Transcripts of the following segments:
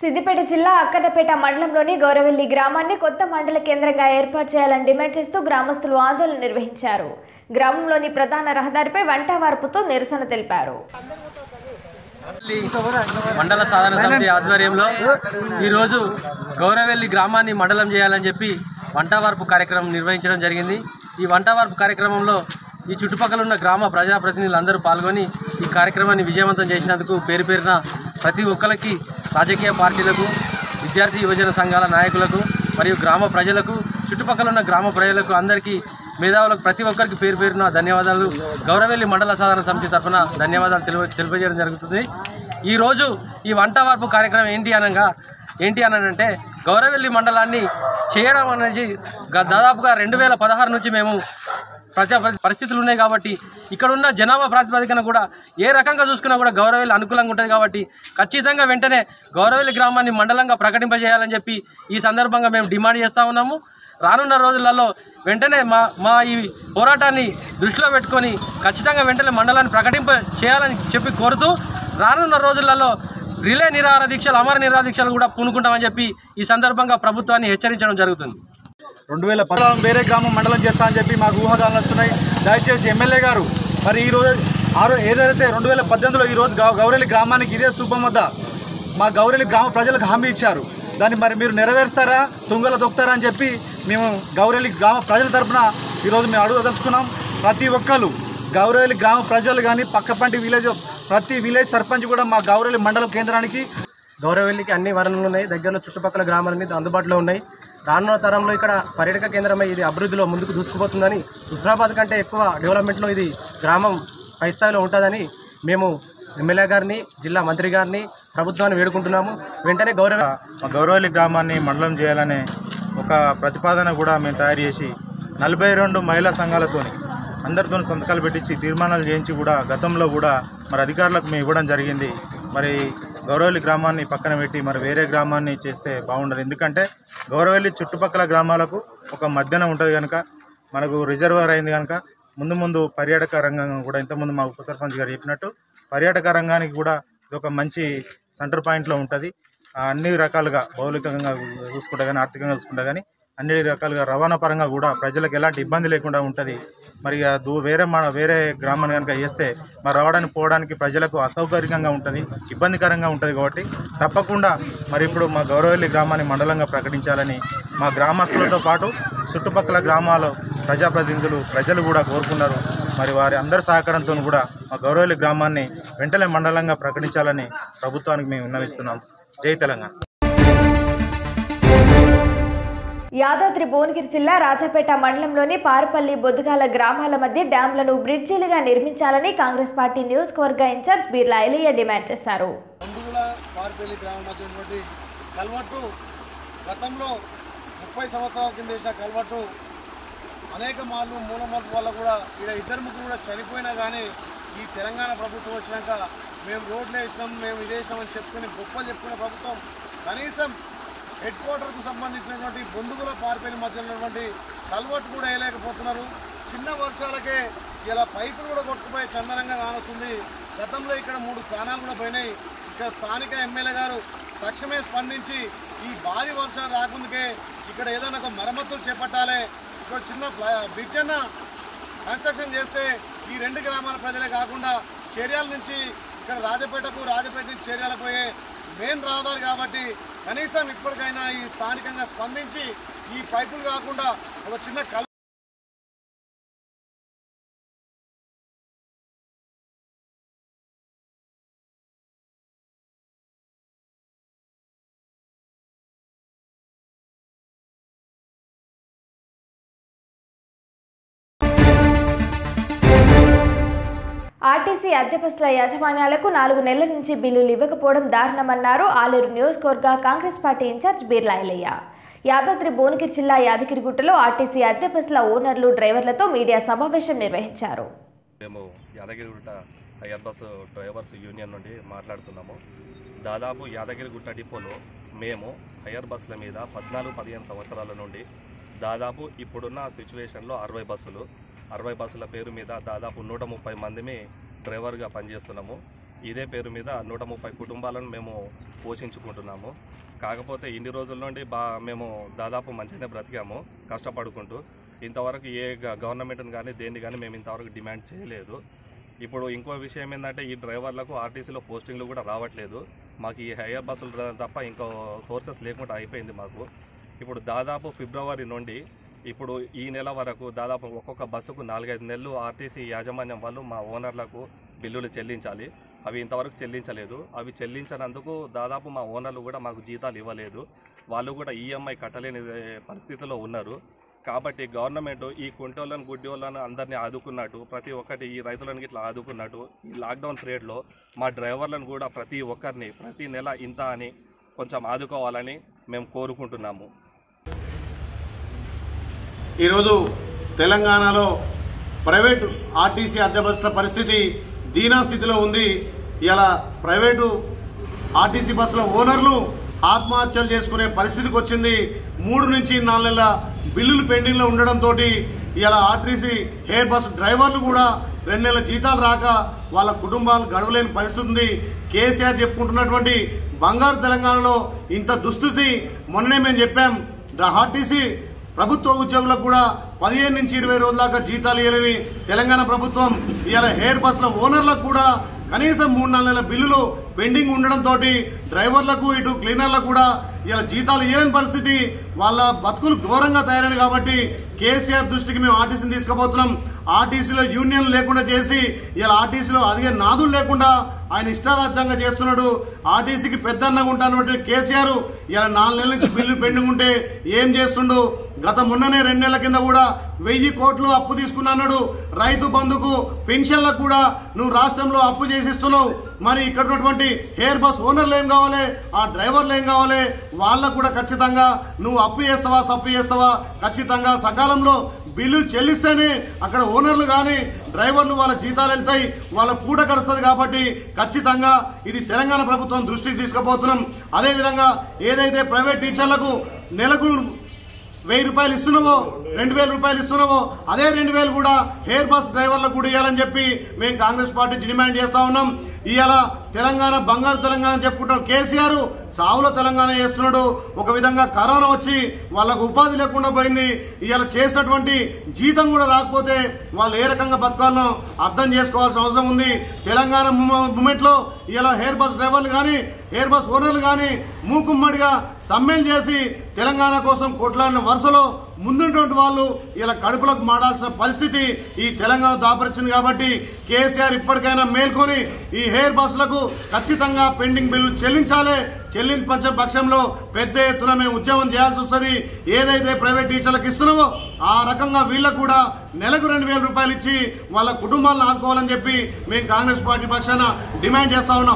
సిద్దిపేట జిల్లా అక్కన్నపేట మండలంలోని గౌరవెల్లి గ్రామాన్ని కొత్త మండల కేంద్రంగా ఏర్పాటు చేయాలని డిమాండ్ చేస్తూ గ్రామస్తులు ఆందోళన నిర్వహించారు గ్రామంలోని ప్రధాన రహదారిపై వంట వార్పుతో నిరసన తెలిపారు మండల సాధన సమితి ఆధ్వర్యంలో ఈరోజు గౌరవెల్లి గ్రామాన్ని మండలం చేయాలని చెప్పి వంట వార్పు కార్యక్రమం నిర్వహించడం జరిగింది ఈ వంట వార్పు కార్యక్రమంలో ఈ చుట్టుపక్కల ఉన్న గ్రామ ప్రజాప్రతినిధులు అందరూ పాల్గొని ఈ కార్యక్రమాన్ని విజయవంతం చేసినందుకు పేరు పేరున ప్రతి ఒక్కరికి రాజకీయ పార్టీలకు విద్యార్థి యువజన సంఘాల నాయకులకు మరియు గ్రామ ప్రజలకు చుట్టుపక్కల ఉన్న గ్రామ ప్రజలకు అందరికీ మేధావులకు ప్రతి ఒక్కరికి పేరు పేరున ధన్యవాదాలు గౌరవెల్లి మండల సాధన సమితి తరఫున ధన్యవాదాలు తెలియ తెలియజేయడం జరుగుతుంది ఈరోజు ఈ వంట వార్పు కార్యక్రమం ఏంటి అనగా ఏంటి అని అంటే గౌరవెల్లి మండలాన్ని చేయడం అనేది గ- దాదాపుగా రెండు వేల పదహారు నుంచి మేము ప్రజా పరిస్థితులు ఉన్నాయి కాబట్టి ఇక్కడ ఉన్న జనాభా ప్రాతిపదికన కూడా ఏ రకంగా చూసుకున్నా కూడా గౌరవెల్లి అనుకూలంగా ఉంటుంది కాబట్టి ఖచ్చితంగా వెంటనే గౌరవెల్లి గ్రామాన్ని మండలంగా ప్రకటింపజేయాలని చెప్పి ఈ సందర్భంగా మేము డిమాండ్ చేస్తూ ఉన్నాము రానున్న రోజులలో వెంటనే మా మా ఈ పోరాటాన్ని దృష్టిలో పెట్టుకొని ఖచ్చితంగా వెంటనే మండలాన్ని ప్రకటింప చేయాలని చెప్పి కోరుతూ రానున్న రోజులలో రిలే నిరాహార దీక్షలు అమర నిరాహార దీక్షలు కూడా పూనుకుంటామని చెప్పి ఈ సందర్భంగా ప్రభుత్వాన్ని హెచ్చరించడం జరుగుతుంది రెండు వేల పదహారు వేరే గ్రామం మండలం చేస్తా అని చెప్పి మాకు ఊహాగానాలు వస్తున్నాయి దయచేసి ఎమ్మెల్యే గారు మరి ఈ రోజు ఆరో ఏదైతే రెండు వేల పద్దెనిమిదిలో ఈ రోజు గౌ- గౌరెల్లి గ్రామానికి ఇదే శుభం వద్ద మా గౌరెల్లి గ్రామ ప్రజలకు హామీ ఇచ్చారు దాన్ని మరి మీరు నెరవేరుస్తారా తుంగలో దొక్కుతారా అని చెప్పి మేము గౌరెల్లి గ్రామ ప్రజల తరపున ఈరోజు మేము అడుగుదలుచుకున్నాం ప్రతి ఒక్కరు గౌరెల్లి గ్రామ ప్రజలు కానీ పక్కపంటి విలేజ్ ప్రతి విలేజ్ సర్పంచ్ కూడా మా గౌరెల్లి మండలం కేంద్రానికి గౌరవెల్లికి అన్ని వనరులు ఉన్నాయి దగ్గరలో చుట్టుపక్కల గ్రామాలన్నీ అందుబాటులో ఉన్నాయి రానున్న తరంలో ఇక్కడ పర్యాటక కేంద్రమై ఇది అభివృద్ధిలో ముందుకు దూసుకుపోతుందని హుస్నాబాద్ కంటే ఎక్కువ డెవలప్మెంట్లో ఇది గ్రామం పై స్థాయిలో ఉంటుందని మేము ఎమ్మెల్యే గారిని జిల్లా మంత్రి గారిని ప్రభుత్వాన్ని వేడుకుంటున్నాము వెంటనే గౌరవ మా గౌరవల్లి గ్రామాన్ని మండలం చేయాలనే ఒక ప్రతిపాదన కూడా మేము తయారు చేసి నలభై రెండు మహిళా సంఘాలతోని అందరితో సంతకాలు పెట్టించి తీర్మానాలు చేయించి కూడా గతంలో కూడా మరి అధికారులకు మేము ఇవ్వడం జరిగింది మరి గౌరవల్లి గ్రామాన్ని పక్కన పెట్టి మరి వేరే గ్రామాన్ని చేస్తే బాగుండదు ఎందుకంటే గౌరవల్లి చుట్టుపక్కల గ్రామాలకు ఒక మధ్యన ఉంటుంది కనుక మనకు రిజర్వర్ అయింది కనుక ముందు ముందు పర్యాటక రంగం కూడా ఇంతకుముందు మా ఉప సర్పంచ్ గారు చెప్పినట్టు పర్యాటక రంగానికి కూడా ఇది ఒక మంచి సెంటర్ పాయింట్లో ఉంటుంది ఆ అన్ని రకాలుగా భౌతికంగా చూసుకుంటా కానీ ఆర్థికంగా చూసుకుంటా కానీ అన్ని రకాలుగా రవాణా పరంగా కూడా ప్రజలకు ఎలాంటి ఇబ్బంది లేకుండా ఉంటుంది మరి ఇక దూ వేరే మన వేరే గ్రామాన్ని కనుక చేస్తే మరి రావడానికి పోవడానికి ప్రజలకు అసౌకర్యంగా ఉంటుంది ఇబ్బందికరంగా ఉంటుంది కాబట్టి తప్పకుండా మరి ఇప్పుడు మా గౌరవల్లి గ్రామాన్ని మండలంగా ప్రకటించాలని మా గ్రామస్తులతో పాటు చుట్టుపక్కల గ్రామాల ప్రజాప్రతినిధులు ప్రజలు కూడా కోరుకున్నారు మరి వారి అందరి సహకారంతో కూడా మా గౌరవల్లి గ్రామాన్ని వెంటనే మండలంగా ప్రకటించాలని ప్రభుత్వానికి మేము విన్నవిస్తున్నాం జై తెలంగాణ యాదాద్రి భువనగిరి జిల్లా రాజాపేట మండలంలోని పారుపల్లి బొద్దుగాల గ్రామాల మధ్య డ్యాంలను బ్రిడ్జిలుగా నిర్మించాలని కాంగ్రెస్ పార్టీ నియోజకవర్గ ఇన్ఛార్జ్ బీర్లా ఎలియ డిమాండ్ చేశారు బంధువుల పారిపల్లి గ్రామం మధ్య ఉన్నటువంటి కల్వట్టు గతంలో ముప్పై సంవత్సరాల కింద వేసిన కల్వట్టు అనేక మార్లు మూలమలుపు వల్ల కూడా ఇక్కడ ఇద్దరు ముగ్గురు కూడా చనిపోయినా కానీ ఈ తెలంగాణ ప్రభుత్వం వచ్చినాక మేము రోడ్లు వేసినాం మేము ఇది వేసినామని చెప్పుకుని గొప్పలు చెప్పుకునే ప్రభుత్వం కనీసం హెడ్ క్వార్టర్కు సంబంధించినటువంటి బొందుగుల పారిపల్లి మధ్య ఉన్నటువంటి కల్వట్టు కూడా వేయలేకపోతున్నారు చిన్న వర్షాలకే ఇలా పైపులు కూడా కొట్టుకుపోయి చందనంగా కానొస్తుంది గతంలో ఇక్కడ మూడు ప్రాణాలు కూడా పోయినాయి ఇక్కడ స్థానిక ఎమ్మెల్యే గారు తక్షణమే స్పందించి ఈ భారీ వర్షాలు రాకుందుకే ఇక్కడ ఏదైనా ఒక మరమ్మతులు చేపట్టాలి ఇక్కడ చిన్న ఫ్ల- బ్రిడ్జ్ అన్న కన్స్ట్రక్షన్ చేస్తే ఈ రెండు గ్రామాల ప్రజలే కాకుండా చర్యాల నుంచి ఇక్కడ రాజపేటకు రాజపేట నుంచి చర్యాలకు పోయే మెయిన్ రహదారి కాబట్టి కనీసం ఇప్పటికైనా ఈ స్థానికంగా స్పందించి ఈ పైపులు కాకుండా ఒక చిన్న కల్ ఆర్టీసీ అద్దె బస్సుల యాజమాన్యాలకు నాలుగు నెలల నుంచి బిల్లులు ఇవ్వకపోవడం దారుణమన్నారు ఆలేరు నియోజకవర్గ కాంగ్రెస్ పార్టీ ఇన్ఛార్జ్ బీర్లా ఎల్లయ్య యాదాద్రి భువనగిరి జిల్లా యాదగిరిగుట్టలో ఆర్టీసీ అద్దె బస్సుల ఓనర్లు డ్రైవర్లతో మీడియా సమావేశం నిర్వహించారు మేము Yadagirigutta hire bus drivers union నుండి మాట్లాడుతున్నాము దాదాపు యాదగిరిగుట్ట డిపోలో మేము హైయర్ బస్సుల మీద పద్నాలుగు పదిహేను సంవత్సరాల నుండి దాదాపు ఇప్పుడున్న సిచ్యువేషన్లో అరవై బస్సులు అరవై బస్సుల పేరు మీద దాదాపు నూట ముప్పై మందిని డ్రైవర్గా పనిచేస్తున్నాము ఇదే పేరు మీద నూట ముప్పై కుటుంబాలను మేము పోషించుకుంటున్నాము కాకపోతే ఇన్ని రోజుల నుండి బా మేము దాదాపు మంచిగానే బ్రతికాము కష్టపడుకుంటూ ఇంతవరకు ఏ గ- గవర్నమెంట్ని కానీ దేన్ని కానీ మేము ఇంతవరకు డిమాండ్ చేయలేదు ఇప్పుడు ఇంకో విషయం ఏంటంటే ఈ డ్రైవర్లకు ఆర్టీసీలో పోస్టింగ్లు కూడా రావట్లేదు మాకు ఈ హైయర్ బస్సులు ర- తప్ప ఇంకో సోర్సెస్ లేకుండా అయిపోయింది మాకు ఇప్పుడు దాదాపు ఫిబ్రవరి నుండి ఇప్పుడు ఈ నెల వరకు దాదాపు ఒక్కొక్క బస్సుకు నాలుగైదు నెలలు ఆర్టీసీ యాజమాన్యం వాళ్ళు మా ఓనర్లకు బిల్లులు చెల్లించాలి అవి ఇంతవరకు చెల్లించలేదు అవి చెల్లించినందుకు దాదాపు మా ఓనర్లు కూడా మాకు జీతాలు ఇవ్వలేదు వాళ్ళు కూడా ఈఎంఐ కట్టలేని పరిస్థితిలో ఉన్నారు కాబట్టి గవర్నమెంట్ ఈ కుంటోళ్ళను గుడ్డోళ్ళను అందరినీ ఆదుకున్నట్టు ప్రతి ఒక్కటి ఈ రైతులను ఇట్లా ఆదుకున్నట్టు ఈ లాక్డౌన్ పీరియడ్లో మా డ్రైవర్లను కూడా ప్రతి ఒక్కరిని ప్రతి నెల ఇంత అని కొంచెం ఆదుకోవాలని మేము కోరుకుంటున్నాము ఈరోజు తెలంగాణలో ప్రైవేటు ఆర్టీసీ అద్దె బస్సుల పరిస్థితి దీనా స్థితిలో ఉంది ఇలా ప్రైవేటు ఆర్టీసీ బస్సుల ఓనర్లు ఆత్మహత్యలు చేసుకునే పరిస్థితికి వచ్చింది మూడు నుంచి నాలుగు నెలల బిల్లులు పెండింగ్లో ఉండడంతో ఇలా ఆర్టీసీ హెయిర్ బస్ డ్రైవర్లు కూడా రెండు నెలల జీతాలు రాక వాళ్ళ కుటుంబాలు గడవలేని పరిస్థితి ఉంది కేసీఆర్ చెప్పుకుంటున్నటువంటి బంగారు తెలంగాణలో ఇంత దుస్థితి మొన్ననే మేము చెప్పాం ఆర్టీసీ ప్రభుత్వ ఉద్యోగులకు కూడా పదిహేను నుంచి ఇరవై రోజుల దాకా జీతాలు ఇవ్వాలని తెలంగాణ ప్రభుత్వం ఇవాళ హెయిర్ బస్ల ఓనర్లకు కూడా కనీసం మూడు నాలుగు నెలల బిల్లులు పెండింగ్ ఉండడంతో డ్రైవర్లకు ఇటు క్లీనర్లకు కూడా ఇలా జీతాలు ఇవ్వని పరిస్థితి వాళ్ళ బతుకులు ఘోరంగా తయారైన కాబట్టి కేసీఆర్ దృష్టికి మేము ఆర్టీసీని తీసుకుపోతున్నాం ఆర్టీసీలో యూనియన్ లేకుండా చేసి ఇలా ఆర్టీసీలో అదిగే నాదులు లేకుండా ఆయన ఇష్టారాజ్యంగా చేస్తున్నాడు ఆర్టీసీకి పెద్దన్నగా ఉంటానటువంటి కేసీఆర్ ఇలా నాలుగు నెలల నుంచి బిల్లు పెండింగ్ ఉంటే ఏం చేస్తుండు గత మొన్ననే రెండు నెలల కింద కూడా వెయ్యి కోట్లు అప్పు తీసుకున్నాడు రైతు బంధుకు పెన్షన్లకు కూడా నువ్వు రాష్ట్రంలో అప్పు చేసిస్తున్నావు మరి ఇక్కడ ఉన్నటువంటి హెయిర్ బస్ ఓనర్లు ఏం కావాలి ఆ డ్రైవర్లు ఏం కావాలి వాళ్ళకు కూడా ఖచ్చితంగా నువ్వు అప్పు చేస్తావా సప్పు చేస్తావా ఖచ్చితంగా సకాలంలో బిల్లు చెల్లిస్తేనే అక్కడ ఓనర్లు కానీ డ్రైవర్లు వాళ్ళ జీతాలు వెళ్తాయి వాళ్ళ పూట గడుస్తుంది కాబట్టి ఖచ్చితంగా ఇది తెలంగాణ ప్రభుత్వం దృష్టికి తీసుకుపోతున్నాం అదేవిధంగా ఏదైతే ప్రైవేట్ టీచర్లకు నెలకు వెయ్యి రూపాయలు ఇస్తున్నావో రెండు వేల రూపాయలు ఇస్తున్నావో అదే రెండు వేలు కూడా హెయిర్ బస్ డ్రైవర్లకు కూడా ఇవ్వాలని చెప్పి మేము కాంగ్రెస్ పార్టీ డిమాండ్ చేస్తా ఉన్నాం ఇవాళ తెలంగాణ బంగారు తెలంగాణ అని చెప్పుకుంటాం కేసీఆర్ సావులో తెలంగాణ చేస్తున్నాడు ఒక విధంగా కరోనా వచ్చి వాళ్ళకు ఉపాధి లేకుండా పోయింది ఇవాళ చేసినటువంటి జీతం కూడా రాకపోతే వాళ్ళు ఏ రకంగా బతకాలనో అర్థం చేసుకోవాల్సిన అవసరం ఉంది తెలంగాణ మూమెంట్ లో ఇలా హెయిర్ బస్ డ్రైవర్లు కానీ హెయిర్ బస్ ఓనర్లు కానీ మూకుమ్మడిగా సమ్మెలు చేసి తెలంగాణ కోసం కొట్లాడిన వరుసలో ముందున్నటువంటి వాళ్ళు ఇలా కడుపులకు మాడాల్సిన పరిస్థితి ఈ తెలంగాణ దాపరిచింది కాబట్టి కేసీఆర్ ఇప్పటికైనా మేల్కొని ఈ హెయిర్ బస్సులకు ఖచ్చితంగా పెండింగ్ బిల్లు చెల్లించాలి చెల్లించే పక్షంలో పెద్ద ఎత్తున మేము ఉద్యమం చేయాల్సి వస్తుంది ఏదైతే ప్రైవేట్ టీచర్లకు ఇస్తున్నామో ఆ రకంగా వీళ్ళకు కూడా నెలకు రెండు వేల రూపాయలు ఇచ్చి వాళ్ళ కుటుంబాలను ఆదుకోవాలని చెప్పి మేము కాంగ్రెస్ పార్టీ పక్షాన డిమాండ్ చేస్తా ఉన్నాం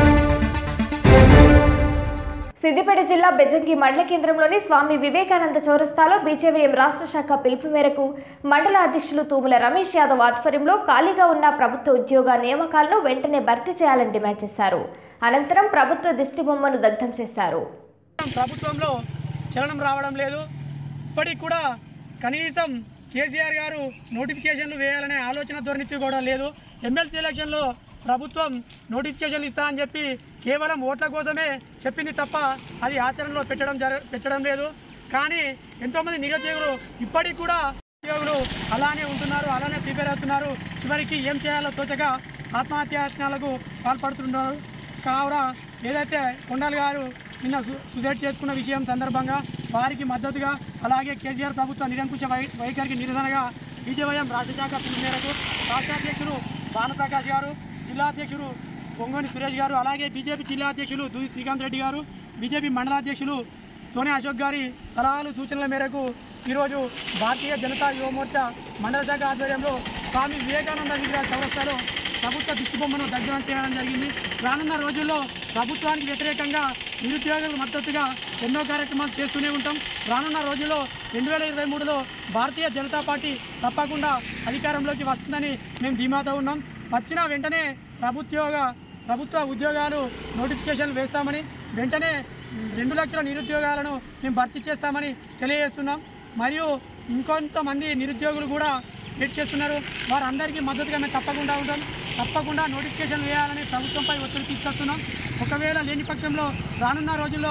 సిద్దిపేట జిల్లా బెజ్జంకి మండల కేంద్రంలోని స్వామి వివేకానంద చౌరస్తాలో బీజేవీఎం రాష్ట్ర శాఖ పిలుపు మేరకు మండల అధ్యక్షులు తూముల రమేష్ యాదవ్ ఆధ్వర్యంలో ఖాళీగా ఉన్న ప్రభుత్వ ఉద్యోగ నియామకాలను వెంటనే భర్తీ చేయాలని డిమాండ్ చేశారు అనంతరం ప్రభుత్వ దిష్టిబొమ్మను దగ్ధం చేశారు ప్రభుత్వంలో చలనం రావడం లేదు ఇప్పటికి కూడా కనీసం కేసీఆర్ గారు నోటిఫికేషన్లు వేయాలనే ఆలోచన ధోరణి కూడా లేదు ఎమ్మెల్సీ ఎలక్షన్లో ప్రభుత్వం నోటిఫికేషన్లు ఇస్తా అని చెప్పి కేవలం ఓట్ల కోసమే చెప్పింది తప్ప అది ఆచరణలో పెట్టడం జర పెట్టడం లేదు కానీ ఎంతోమంది నిరుద్యోగులు ఇప్పటికి కూడా నిరుద్యోగులు అలానే ఉంటున్నారు అలానే ప్రిపేర్ అవుతున్నారు చివరికి ఏం చేయాలో తోచక ఆత్మహత్యాయత్నాలకు పాల్పడుతున్నారు కావున ఏదైతే కొండల్ గారు నిన్న సు- సూసైడ్ చేసుకున్న విషయం సందర్భంగా వారికి మద్దతుగా అలాగే కేసీఆర్ ప్రభుత్వ నిరంకుశ వై వైఖరికి నిరసనగా బీజేవైఎం రాష్ట్ర శాఖ పిలుపు మేరకు రాష్ట్ర అధ్యక్షుడు భానుప్రకాష్ గారు జిల్లా అధ్యక్షుడు పొంగోని సురేష్ గారు అలాగే బీజేపీ జిల్లా అధ్యక్షులు దూది శ్రీకాంత్ రెడ్డి గారు బీజేపీ మండల అధ్యక్షులు తోనే అశోక్ గారి సలహాలు సూచనల మేరకు ఈరోజు భారతీయ జనతా యువ మోర్చా మండల శాఖ ఆధ్వర్యంలో స్వామి వివేకానంద విగ్రహ చౌరస్తాలో ప్రభుత్వ దిష్టిబొమ్మను దగ్ధం చేయడం జరిగింది రానున్న రోజుల్లో ప్రభుత్వానికి వ్యతిరేకంగా నిరుద్యోగులకు మద్దతుగా ఎన్నో కార్యక్రమాలు చేస్తూనే ఉంటాం రానున్న రోజుల్లో రెండు వేల ఇరవై మూడులో భారతీయ జనతా పార్టీ తప్పకుండా అధికారంలోకి వస్తుందని మేము ధీమాతో ఉన్నాం వచ్చిన వెంటనే ప్రభుత్వ ప్రభుత్వ ఉద్యోగాలు నోటిఫికేషన్లు వేస్తామని వెంటనే రెండు లక్షల నిరుద్యోగాలను మేము భర్తీ చేస్తామని తెలియజేస్తున్నాం మరియు ఇంకొంతమంది నిరుద్యోగులు కూడా వెయిట్ చేస్తున్నారు వారందరికీ మద్దతుగా మేము తప్పకుండా ఉంటాం తప్పకుండా నోటిఫికేషన్ వేయాలని ప్రభుత్వంపై ఒత్తిడి తీసుకొస్తున్నాం ఒకవేళ లేని పక్షంలో రానున్న రోజుల్లో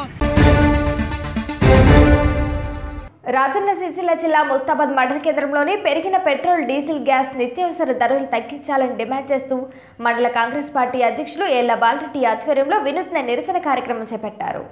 రాజన్న సిరిసిల్ల జిల్లా ముస్తాబాద్ మండల కేంద్రంలోని పెరిగిన పెట్రోల్ డీజిల్ గ్యాస్ నిత్యావసర ధరలు తగ్గించాలని డిమాండ్ చేస్తూ మండల కాంగ్రెస్ పార్టీ అధ్యక్షులు ఏళ్ల బాలరెడ్డి ఆధ్వర్యంలో వినూత్న నిరసన కార్యక్రమం చేపట్టారు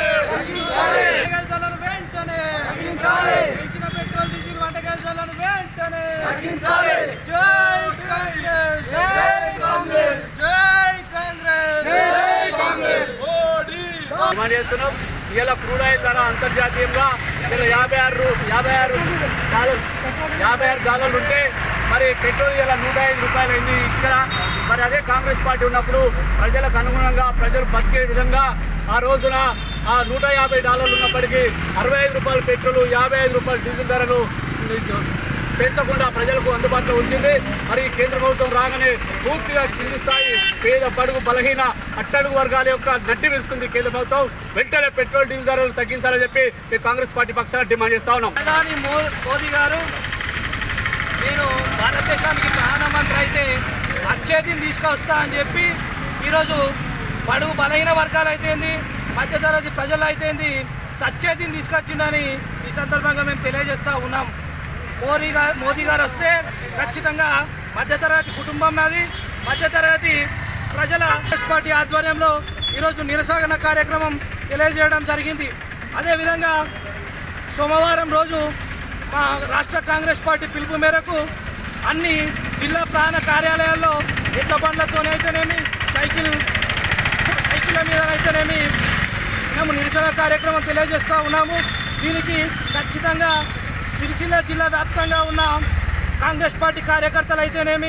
డిమాండ్ చేస్తున్నాం ఇలా క్రూడ్ ఆయిల్ ధర అంతర్జాతీయంగా ఇలా యాభై ఆరు రూ- యాభై ఆరు డాలర్ యాభై ఆరు డాలర్లు ఉంటే మరి పెట్రోల్ ఇలా నూట ఐదు రూపాయలు అయింది ఇక్కడ మరి అదే కాంగ్రెస్ పార్టీ ఉన్నప్పుడు ప్రజలకు అనుగుణంగా ప్రజలు బతికే విధంగా ఆ రోజున ఆ నూట యాభై డాలర్లు ఉన్నప్పటికీ అరవై ఐదు రూపాయల పెట్రోల్ యాభై ఐదు రూపాయల డీజిల్ ధరలు పెంచకుండా ప్రజలకు అందుబాటులో ఉంచింది మరి ఈ కేంద్ర ప్రభుత్వం రాగానే పూర్తిగా కింది స్థాయి పేద బడుగు బలహీన అట్టడుగు వర్గాల యొక్క నడ్డి విరుస్తుంది కేంద్ర ప్రభుత్వం వెంటనే పెట్రోల్ డీజిల్ ధరలు తగ్గించాలని చెప్పి మేము కాంగ్రెస్ పార్టీ పక్షాన డిమాండ్ చేస్తా ఉన్నాం ప్రధాని మో- మోదీ గారు నేను భారతదేశానికి ప్రధానమంత్రి అయితే అచ్చేతిని తీసుకొస్తా అని చెప్పి ఈరోజు బడుగు బలహీన వర్గాలు అయితేంది మధ్యతరగతి ప్రజలు అయితేంది సచ్చేతిని తీసుకొచ్చిందని ఈ సందర్భంగా మేము తెలియజేస్తూ ఉన్నాం మోదీ గారు మోదీ గారు వస్తే ఖచ్చితంగా మధ్యతరగతి కుటుంబం నాది మధ్యతరగతి ప్రజల కాంగ్రెస్ పార్టీ ఆధ్వర్యంలో ఈరోజు నిరసన కార్యక్రమం తెలియజేయడం జరిగింది అదేవిధంగా సోమవారం రోజు మా రాష్ట్ర కాంగ్రెస్ పార్టీ పిలుపు మేరకు అన్ని జిల్లా ప్రాణ కార్యాలయాల్లో ఎడ్ల బండ్లతోనైతేనేమి సైకిల్ సైకిళ్ళ మీద అయితేనేమి మేము నిరసన కార్యక్రమం తెలియజేస్తూ ఉన్నాము దీనికి ఖచ్చితంగా సిరిసిల్ల జిల్లా వ్యాప్తంగా ఉన్న కాంగ్రెస్ పార్టీ కార్యకర్తలు అయితేనేమి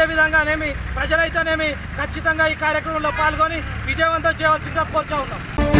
అదేవిధంగానేమి ప్రజలైతేనేమి ఖచ్చితంగా ఈ కార్యక్రమంలో పాల్గొని విజయవంతం చేయవలసిందిగా కోరుచా ఉన్నాం